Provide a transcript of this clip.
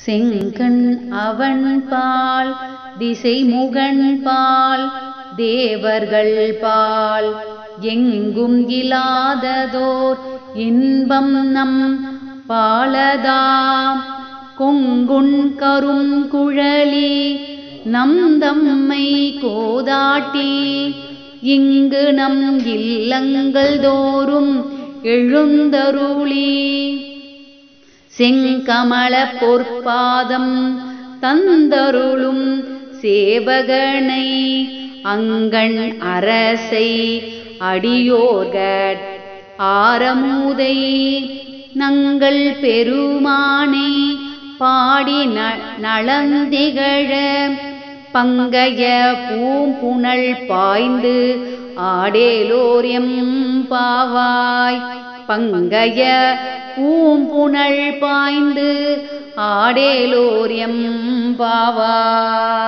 செங்கண் அவன் பால் திசைமுகன் பால் தேவர்கள் பால் எங்கும் இலாததோர் இன்பம் நம் பாலதாம் கொங்குண் கரும் குழலி நம் தம்மை கோதாட்டி இங்கு நம் இல்லங்கள் தோறும் எழுந்தருளி செங்கமல பொற்பாதம் தந்தருளும் சேவகனை அங்கண் அரசை அடியோர்கட் ஆரமுதை நங்கள் பெருமானே பாடி நலந்திகழ பங்கைய பூம்புணல் பாய்ந்து ஆடேலோரியம் பாவாய் பங்கைய பூம்புணல் பாய்ந்து ஆடேலோரியம் பாவாய்